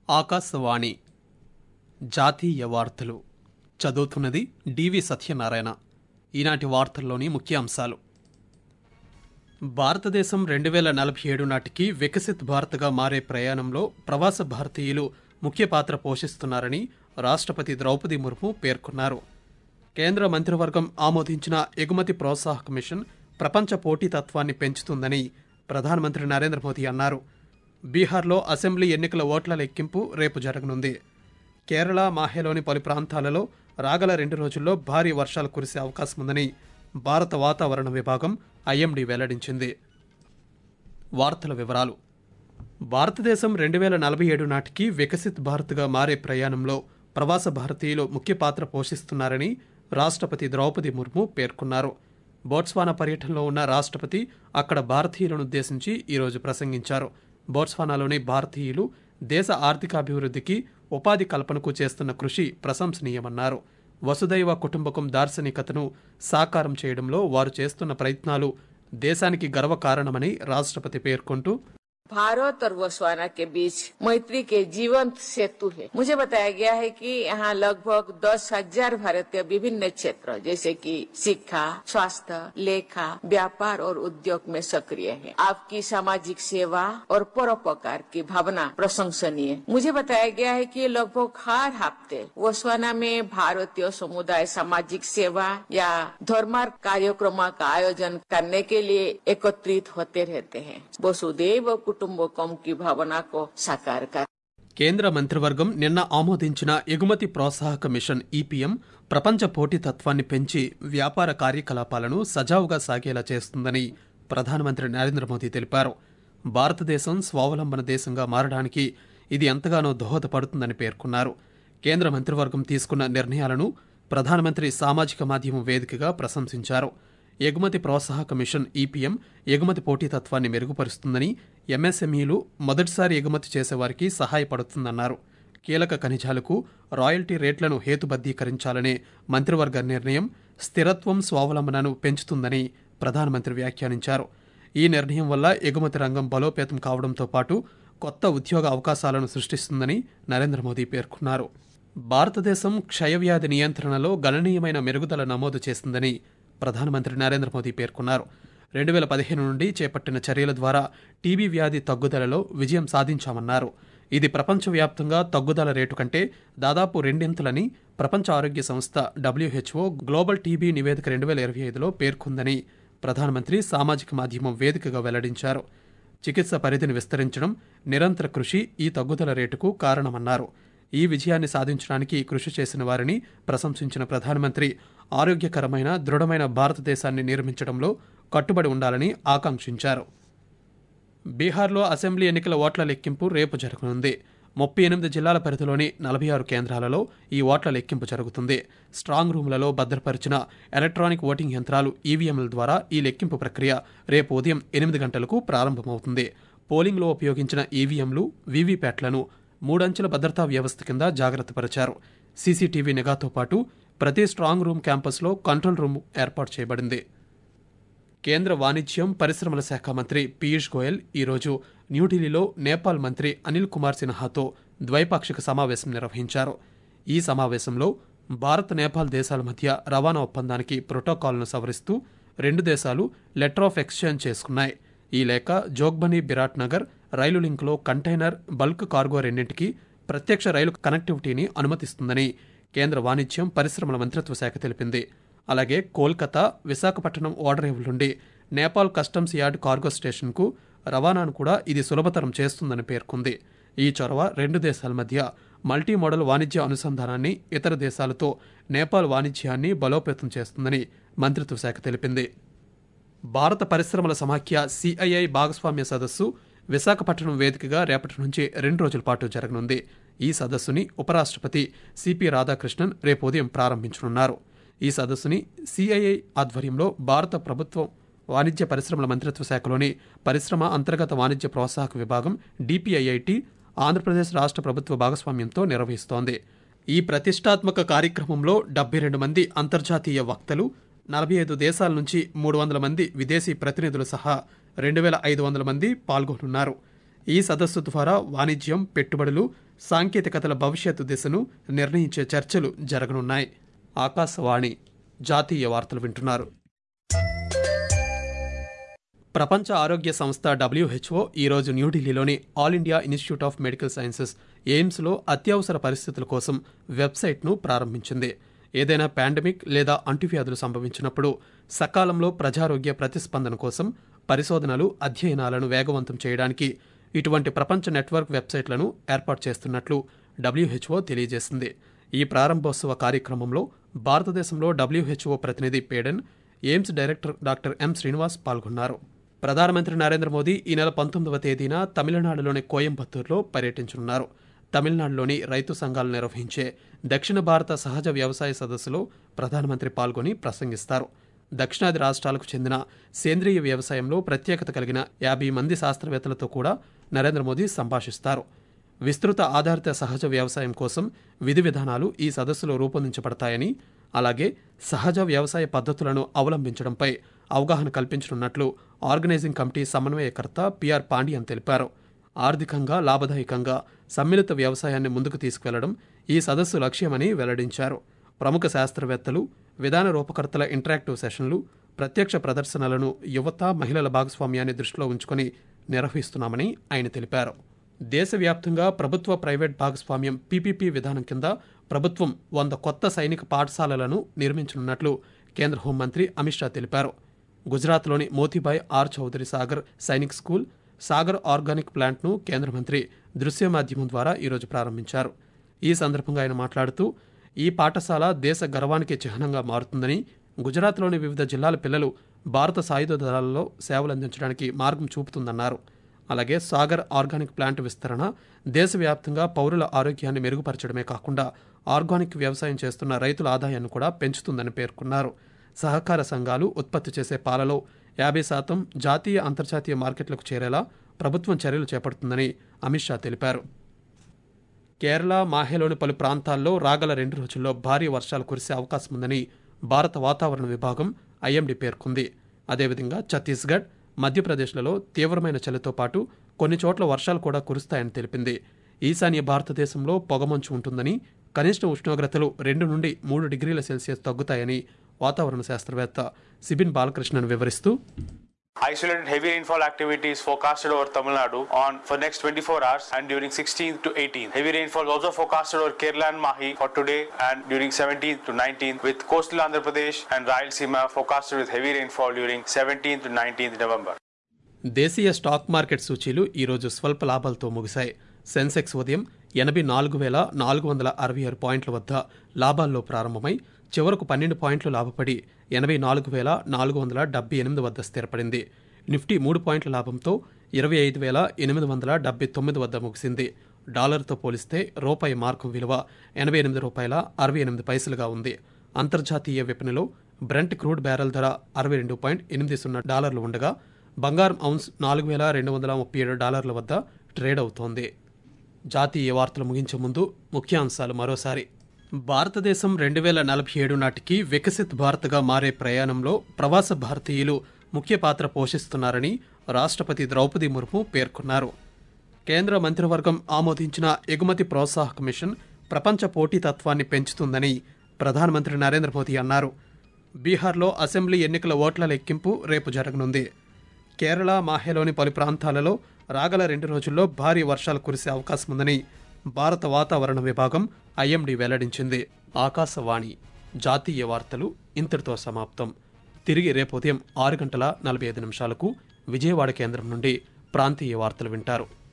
ఆకాశవాణి జాతీయ వార్తలు చదువుతున్నది డివి సత్యనారాయణ ఈనాటి వార్తల్లోని ముఖ్యాంశాలు భారతదేశం రెండు వేల నలభై ఏడు నాటికి వికసిత్ భారత్గా మారే ప్రయాణంలో ప్రవాస భారతీయులు ముఖ్య పాత్ర పోషిస్తున్నారని రాష్ట్రపతి ద్రౌపది ముర్ము పేర్కొన్నారు కేంద్ర మంత్రివర్గం ఆమోదించిన ఎగుమతి ప్రోత్సాహక మిషన్ ప్రపంచ పోటీతత్వాన్ని పెంచుతుందని ప్రధానమంత్రి నరేంద్ర మోదీ అన్నారు బీహార్లో అసెంబ్లీ ఎన్నికల ఓట్ల లెక్కింపు రేపు జరగనుంది కేరళ మాహేలోని పలు ప్రాంతాలలో రాగల రెండు రోజుల్లో భారీ వర్షాలు కురిసే అవకాశం ఉందని భారత వాతావరణ విభాగం ఐఎండీ వెల్లడించింది వార్తల వివరాలు భారతదేశం రెండు వేల నలభై ఏడు నాటికి వికసిత్ భారత్గా మారే ప్రయాణంలో ప్రవాస భారతీయులు ముఖ్య పాత్ర పోషిస్తున్నారని రాష్ట్రపతి ద్రౌపది ముర్ము పేర్కొన్నారు బోట్స్వానా పర్యటనలో ఉన్న రాష్ట్రపతి అక్కడ భారతీయులను ఉద్దేశించి ఈరోజు ప్రసంగించారు బోట్స్వానాలోని భారతీయులు దేశ ఆర్థికాభివృద్ధికి ఉపాధి కల్పనకు చేస్తున్న కృషి ప్రశంసనీయమన్నారు వసుదైవ కుటుంబకం దార్శనికతను సాకారం చేయడంలో వారు చేస్తున్న ప్రయత్నాలు దేశానికి గర్వకారణమని రాష్ట్రపతి పేర్కొంటూ भारत और बोस्वाना के बीच मैत्री के जीवंत सेतु है मुझे बताया गया है कि यहाँ लगभग दस हजार भारतीय विभिन्न क्षेत्र जैसे कि शिक्षा स्वास्थ्य लेखा व्यापार और उद्योग में सक्रिय है आपकी सामाजिक सेवा और परोपकार की भावना प्रशंसनीय है मुझे बताया गया है कि लगभग हर हफ्ते बोस्वाना में भारतीय समुदाय सामाजिक सेवा या धर्मार्थ कार्यक्रम का आयोजन करने के लिए एकत्रित होते रहते हैं वसुदेव कुटुम्बकम की भावना को साकार कर కేంద్ర మంత్రివర్గం నిన్న ఆమోదించిన ఎగుమతి ప్రోత్సాహక మిషన్ ఈపీఎం ప్రపంచ పోటీతత్వాన్ని పెంచి వ్యాపార కార్యకలాపాలను సజావుగా సాగేలా చేస్తుందని ప్రధానమంత్రి నరేంద్ర మోదీ తెలిపారు భారతదేశం స్వావలంబన దేశంగా మారడానికి ఇది ఎంతగానో దోహదపడుతుందని పేర్కొన్నారు కేంద్ర మంత్రివర్గం తీసుకున్న నిర్ణయాలను ప్రధానమంత్రి సామాజిక మాధ్యమం వేదికగా ప్రశంసించారు ఎగుమతి ప్రోత్సాహక మిషన్ ఈపీఎం ఎగుమతి పోటీతత్వాన్ని మెరుగుపరుస్తుందని ఎంఎస్ఎంఈలు మొదటిసారి ఎగుమతి చేసేవారికి సహాయపడుతుందన్నారు కీలక ఖనిజాలకు రాయల్టీ రేట్లను హేతుబద్ధీకరించాలనే మంత్రివర్గ నిర్ణయం స్థిరత్వం స్వావలంబనను పెంచుతుందని ప్రధానమంత్రి వ్యాఖ్యానించారు ఈ నిర్ణయం వల్ల ఎగుమతి రంగం బలోపేతం కావడంతో పాటు కొత్త ఉద్యోగ అవకాశాలను సృష్టిస్తుందని నరేంద్ర మోదీ పేర్కొన్నారు భారతదేశం క్షయవ్యాధి నియంత్రణలో గణనీయమైన మెరుగుదల నమోదు చేసిందని ప్రధానమంత్రి నరేంద్ర మోదీ పేర్కొన్నారు రెండు వేల పదిహేను నుండి చేపట్టిన చర్యల ద్వారా టీబీ వ్యాధి తగ్గుదలలో విజయం సాధించామన్నారు ఇది ప్రపంచవ్యాప్తంగా తగ్గుదల రేటు కంటే దాదాపు రెండింతలని ప్రపంచ ఆరోగ్య సంస్థ డబ్ల్యూహెచ్ఓ గ్లోబల్ టీబీ నివేదిక రెండు వేల ఇరవై ఐదులో పేర్కొందని ప్రధానమంత్రి సామాజిక మాధ్యమం వేదికగా వెల్లడించారు చికిత్స పరిధిని విస్తరించడం నిరంతర కృషి ఈ తగ్గుదల రేటుకు కారణమన్నారు ఈ విజయాన్ని సాధించడానికి కృషి చేసిన వారిని ప్రశంసించిన ప్రధానమంత్రి ఆరోగ్యకరమైన దృఢమైన భారతదేశాన్ని నిర్మించడంలో కట్టుబడి ఉండాలని ఆకాంక్షించారు బీహార్లో అసెంబ్లీ ఎన్నికల ఓట్ల లెక్కింపు రేపు జరగనుంది ముప్పై ఎనిమిది జిల్లాల పరిధిలోని నలభై ఆరు కేంద్రాలలో ఈ ఓట్ల లెక్కింపు జరుగుతుంది స్ట్రాంగ్ రూమ్లలో భద్రపరిచిన ఎలక్ట్రానిక్ ఓటింగ్ యంత్రాలు ఈవీఎంల ద్వారా ఈ లెక్కింపు ప్రక్రియ రేపు ఉదయం ఎనిమిది గంటలకు ప్రారంభమవుతుంది పోలింగ్లో ఉపయోగించిన ఈవీఎంలు వీవీప్యాట్లను మూడంచెల భద్రతా వ్యవస్థ కింద జాగ్రత్తపరిచారు సీసీటీవీ నిఘాతో పాటు ప్రతి స్ట్రాంగ్ రూమ్ క్యాంపస్లో కంట్రోల్ రూమ్ ఏర్పాటు చేయబడింది కేంద్ర వాణిజ్యం పరిశ్రమల శాఖ మంత్రి పీయూష్ గోయల్ ఈరోజు న్యూఢిల్లీలో నేపాల్ మంత్రి అనిల్ కుమార్ సిన్హాతో ద్వైపాక్షిక సమావేశం నిర్వహించారు ఈ సమావేశంలో భారత్ నేపాల్ దేశాల మధ్య రవాణా ఒప్పందానికి ప్రోటోకాల్ను సవరిస్తూ రెండు దేశాలు లెటర్ ఆఫ్ ఎక్స్చేంజ్ చేసుకున్నాయి ఈ లేఖ జోగ్బనీ బిరాట్ నగర్ రైలు లింక్లో కంటైనర్ బల్క్ కార్గో రెండింటికి ప్రత్యక్ష రైలు కనెక్టివిటీని అనుమతిస్తుందని కేంద్ర వాణిజ్యం పరిశ్రమల మంత్రిత్వ శాఖ తెలిపింది అలాగే కోల్కతా విశాఖపట్నం ఓడరేవుల నుండి నేపాల్ కస్టమ్స్ యార్డ్ కార్గో స్టేషన్కు రవాణాను కూడా ఇది సులభతరం చేస్తుందని పేర్కొంది ఈ చొరవ రెండు దేశాల మధ్య మల్టీ మోడల్ వాణిజ్య అనుసంధానాన్ని ఇతర దేశాలతో నేపాల్ వాణిజ్యాన్ని బలోపేతం చేస్తుందని మంత్రిత్వ శాఖ తెలిపింది భారత పరిశ్రమల సమాఖ్య సిఐఐ భాగస్వామ్య సదస్సు విశాఖపట్నం వేదికగా రేపటి నుంచి రెండు రోజుల పాటు జరగనుంది ఈ సదస్సుని ఉపరాష్ట్రపతి సిపి రాధాకృష్ణన్ రేపు ఉదయం ప్రారంభించనున్నారు ఈ సదస్సుని సిఐఐ ఆధ్వర్యంలో భారత ప్రభుత్వం వాణిజ్య పరిశ్రమల మంత్రిత్వ శాఖలోని పరిశ్రమ అంతర్గత వాణిజ్య ప్రోత్సాహక విభాగం డిపిఐఐటి ఆంధ్రప్రదేశ్ రాష్ట్ర ప్రభుత్వ భాగస్వామ్యంతో నిర్వహిస్తోంది ఈ ప్రతిష్టాత్మక కార్యక్రమంలో డెబ్బై రెండు మంది అంతర్జాతీయ వక్తలు నలభై ఐదు దేశాల నుంచి మూడు వందల మంది విదేశీ ప్రతినిధులు సహా రెండు వేల ఐదు వందల మంది పాల్గొనున్నారు ఈ సదస్సు ద్వారా వాణిజ్యం పెట్టుబడులు సాంకేతికతల భవిష్యత్తు దిశను నిర్ణయించే చర్చలు జరగనున్నాయి ఆకాశవాణి జాతీయ వార్తలు వింటున్నారు ప్రపంచ ఆరోగ్య సంస్థ డబ్ల్యూహెచ్ఓ ఈరోజు న్యూఢిల్లీలోని All India Institute of Medical Sciences ఎయిమ్స్లో అత్యవసర పరిస్థితుల కోసం వెబ్సైట్ను ప్రారంభించింది ఏదైనా పాండమిక్ లేదా అంటువ్యాధులు సంభవించినప్పుడు సకాలంలో ప్రజారోగ్య ప్రతిస్పందన కోసం పరిశోధనలు అధ్యయనాలను వేగవంతం చేయడానికి ఇటువంటి ప్రపంచ నెట్వర్క్ వెబ్సైట్లను ఏర్పాటు చేస్తున్నట్లు డబ్ల్యూహెచ్ఓ తెలియజేసింది ఈ ప్రారంభోత్సవ కార్యక్రమంలో భారతదేశంలో డబ్ల్యూహెచ్ఓ ప్రతినిధి Paden AIIMS director doctor M Srinivas పాల్గొన్నారు ప్రధానమంత్రి నరేంద్ర మోదీ ఈ నెల పంతొమ్మిదవ తేదీన తమిళనాడులోని కోయంబత్తూరులో పర్యటించనున్నారు తమిళనాడులోని రైతు సంఘాలు నిర్వహించే దక్షిణ భారత సహజ వ్యవసాయ సదస్సులో ప్రధానమంత్రి పాల్గొని ప్రసంగిస్తారు దక్షిణాది రాష్ట్రాలకు చెందిన సేంద్రియ వ్యవసాయంలో ప్రత్యేకత కలిగిన యాభై మంది శాస్త్రవేత్తలతో కూడా నరేంద్ర మోదీ సంభాషిస్తారు విస్తృత ఆధారిత సహజ వ్యవసాయం కోసం విధి విధానాలు ఈ సదస్సులో రూపొందించబడతాయని అలాగే సహజ వ్యవసాయ పద్ధతులను అవలంబించడంపై అవగాహన కల్పించనున్నట్లు ఆర్గనైజింగ్ కమిటీ సమన్వయకర్త పిఆర్ పాండియన్ తెలిపారు ఆర్థికంగా లాభదాయకంగా సమ్మిళిత వ్యవసాయాన్ని ముందుకు తీసుకువెళ్లడం ఈ సదస్సు లక్ష్యమని వెల్లడించారు ప్రముఖ శాస్త్రవేత్తలు విధాన రూపకర్తల ఇంటరాక్టివ్ సెషన్లు ప్రత్యక్ష ప్రదర్శనలను యువత మహిళల భాగస్వామ్యాన్ని దృష్టిలో ఉంచుకొని నిర్వహిస్తున్నామని ఆయన తెలిపారు దేశవ్యాప్తంగా ప్రభుత్వ ప్రైవేట్ భాగస్వామ్యం పీపీపీ విధానం కింద ప్రభుత్వం వంద కొత్త సైనిక పాఠశాలలను నిర్మించనున్నట్లు కేంద్ర హోంమంత్రి అమిత్ షా తెలిపారు గుజరాత్లోని Motibhai R Chaudhary Sagar Sainik school Sagar organic ప్లాంట్ను కేంద్ర మంత్రి దృశ్య మాధ్యమం ద్వారా ఈరోజు ప్రారంభించారు ఈ సందర్భంగా ఆయన మాట్లాడుతూ ఈ పాఠశాల దేశ గర్వానికి చిహ్నంగా మారుతుందని గుజరాత్లోని వివిధ జిల్లాల పిల్లలు భారత సాయుధ దళాలలో సేవలందించడానికి మార్గం చూపుతుందన్నారు అలాగే సాగర్ ఆర్గానిక్ ప్లాంట్ విస్తరణ దేశవ్యాప్తంగా పౌరుల ఆరోగ్యాన్ని మెరుగుపరచడమే కాకుండా ఆర్గానిక్ వ్యవసాయం చేస్తున్న రైతుల ఆదాయాన్ని కూడా పెంచుతుందని పేర్కొన్నారు సహకార సంఘాలు ఉత్పత్తి చేసే పాలలో యాభై శాతం జాతీయ అంతర్జాతీయ మార్కెట్లకు చేరేలా ప్రభుత్వం చర్యలు చేపడుతుందని అమిత్ షా తెలిపారు కేరళ మాహేలోని పలు ప్రాంతాల్లో రాగల రెండు రోజుల్లో భారీ వర్షాలు కురిసే అవకాశం ఉందని భారత వాతావరణ విభాగం ఐఎండీ పేర్కొంది అదేవిధంగా ఛత్తీస్గఢ్ మధ్యప్రదేశ్లలో తీవ్రమైన చలితో పాటు కొన్ని చోట్ల వర్షాలు కూడా కురుస్తాయని తెలిపింది ఈశాన్య భారతదేశంలో పొగమంచు ఉంటుందని కనిష్ట ఉష్ణోగ్రతలు రెండు నుండి మూడు డిగ్రీల సెల్సియస్ తగ్గుతాయని వాతావరణ శాస్త్రవేత్త సిబిన్ బాలకృష్ణన్ వివరిస్తూ Isolated heavy rainfall activity is forecasted over Tamil Nadu on for next 24 hours and during 16th to 18th. Heavy rainfall is also forecasted over Kerala and Mahi for today and during 17th to 19th with coastal Andhra Pradesh and Rayalaseema forecasted with heavy rainfall during 17th to 19th November. దేశీయ stock market సూచీలు ఈరోజు స్వల్ప లాభాలతో ముగిశాయి సెన్సెక్స్ ఉదయం ఎనభై నాలుగు వేల నాలుగు వందల అరవై ఆరు పాయింట్ల వద్ద లాభాల్లో ప్రారంభమై చివరకు పన్నెండు పాయింట్లు లాభపడి ఎనభై నాలుగు వేల నాలుగు వందల డెబ్బై ఎనిమిది వద్ద స్థిరపడింది నిఫ్టీ మూడు పాయింట్ల లాభంతో ఇరవై ఐదు వేల ఎనిమిది వందల డెబ్బై తొమ్మిది వద్ద ముగిసింది డాలర్తో పోలిస్తే రూపాయి మార్కు విలువ ఎనభై ఎనిమిది రూపాయల అరవై ఎనిమిది పైసలుగా ఉంది అంతర్జాతీయ విపణిలో బ్రెంట్ క్రూడ్ బ్యారెల్ ధర అరవై రెండు పాయింట్ ఎనిమిది సున్నా డాలర్లు ఉండగా బంగారం ఔన్స్ నాలుగు వేల రెండు వందల ముప్పై ఏడు డాలర్ల వద్ద ట్రేడ్ అవుతోంది జాతీయ వార్తలు ముగించే ముందు ముఖ్యాంశాలు మరోసారి భారతదేశం రెండు వేల నలభై ఏడు నాటికి వికసిత్ భారత్గా మారే ప్రయాణంలో ప్రవాస భారతీయులు ముఖ్య పాత్ర పోషిస్తున్నారని రాష్ట్రపతి ద్రౌపది ముర్ము పేర్కొన్నారు కేంద్ర మంత్రివర్గం ఆమోదించిన ఎగుమతి ప్రోత్సాహక మిషన్ ప్రపంచ పోటీతత్వాన్ని పెంచుతుందని ప్రధానమంత్రి నరేంద్ర మోదీ అన్నారు బీహార్లో అసెంబ్లీ ఎన్నికల ఓట్ల లెక్కింపు రేపు జరగనుంది కేరళ మాహేలోని పలు ప్రాంతాలలో రాగల రెండు రోజుల్లో భారీ వర్షాలు కురిసే అవకాశం ఉందని భారత వాతావరణ విభాగం ఐఎండీ వెల్లడించింది ఆకాశవాణి జాతీయ వార్తలు ఇంతటితో సమాప్తం తిరిగి రేపు ఉదయం ఆరు గంటల నలభై ఐదు నిమిషాలకు విజయవాడ కేంద్రం నుండి ప్రాంతీయ వార్తలు వింటారు